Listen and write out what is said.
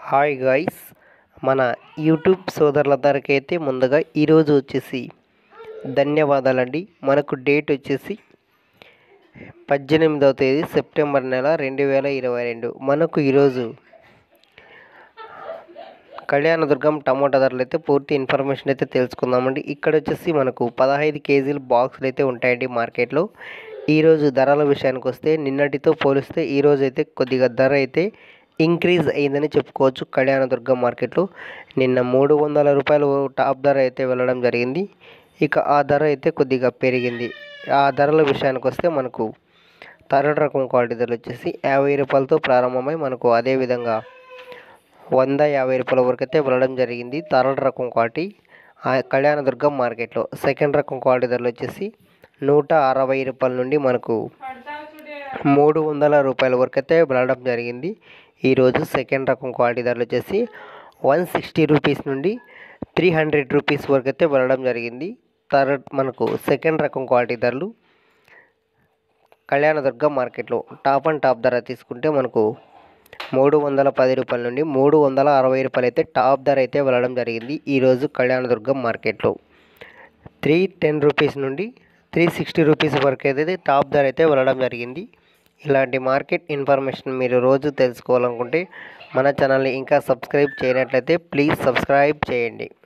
hi guys మన YouTube సోదరులందరికీ అయితే ముందుగా ఈరోజు వచ్చేసి ధన్యవాదాలండి మనకు డేట్ వచ్చేసి పద్దెనిమిదవ తేదీ సెప్టెంబర్ నెల రెండు వేల ఇరవై రెండు మనకు ఈరోజు కళ్యాణదుర్గం టమోటా ధరలు అయితే పూర్తి ఇన్ఫర్మేషన్ అయితే తెలుసుకుందామండి ఇక్కడ వచ్చేసి మనకు పదహైదు కేజీల బాక్సులు అయితే ఉంటాయండి మార్కెట్లో ఈరోజు ధరల విషయానికి వస్తే నిన్నటితో పోలిస్తే ఈరోజు అయితే కొద్దిగా ధర అయితే ఇంక్రీజ్ అయిందని చెప్పుకోవచ్చు కళ్యాణదుర్గం మార్కెట్లో నిన్న మూడు వందల రూపాయలు టాప్ ధర అయితే వెళ్ళడం జరిగింది ఇక ఆ ధర అయితే కొద్దిగా పెరిగింది ఆ ధరల విషయానికి వస్తే మనకు థర్డ్ రకం క్వాలిటీ ధరలు వచ్చేసి యాభై రూపాయలతో ప్రారంభమై మనకు అదేవిధంగా వంద యాభై రూపాయల వరకు అయితే వెళ్ళడం జరిగింది థర్డ్ రకం క్వాలిటీ ఆ కళ్యాణదుర్గం మార్కెట్లో సెకండ్ రకం క్వాలిటీ ధరలు వచ్చేసి నూట అరవై రూపాయల నుండి మనకు మూడు వందల రూపాయల వరకు అయితే వెళ్ళడం జరిగింది ఈరోజు సెకండ్ రకం క్వాలిటీ ధరలు వచ్చేసి వన్ సిక్స్టీ రూపీస్ నుండి త్రీ హండ్రెడ్ రూపీస్ వరకు అయితే వెళ్ళడం జరిగింది థర్డ్ మనకు సెకండ్ రకం క్వాలిటీ ధరలు కళ్యాణదుర్గం మార్కెట్లో టాప్ అండ్ టాప్ ధర తీసుకుంటే మనకు మూడు వందల పది రూపాయల నుండి మూడు వందల అరవై రూపాయలు అయితే టాప్ ధర అయితే వెళ్ళడం జరిగింది ఈరోజు కళ్యాణదుర్గం మార్కెట్లో త్రీ టెన్ రూపీస్ నుండి త్రీ సిక్స్టీ రూపీస్ వరకు అయితే టాప్ ధర అయితే వెళ్ళడం జరిగింది ఇలాంటి మార్కెట్ ఇన్ఫర్మేషన్ మీరు రోజు తెలుసుకోవాలనుకుంటే మన ఛానల్ని ఇంకా సబ్స్క్రైబ్ చేయనట్లయితే ప్లీజ్ సబ్స్క్రైబ్ చేయండి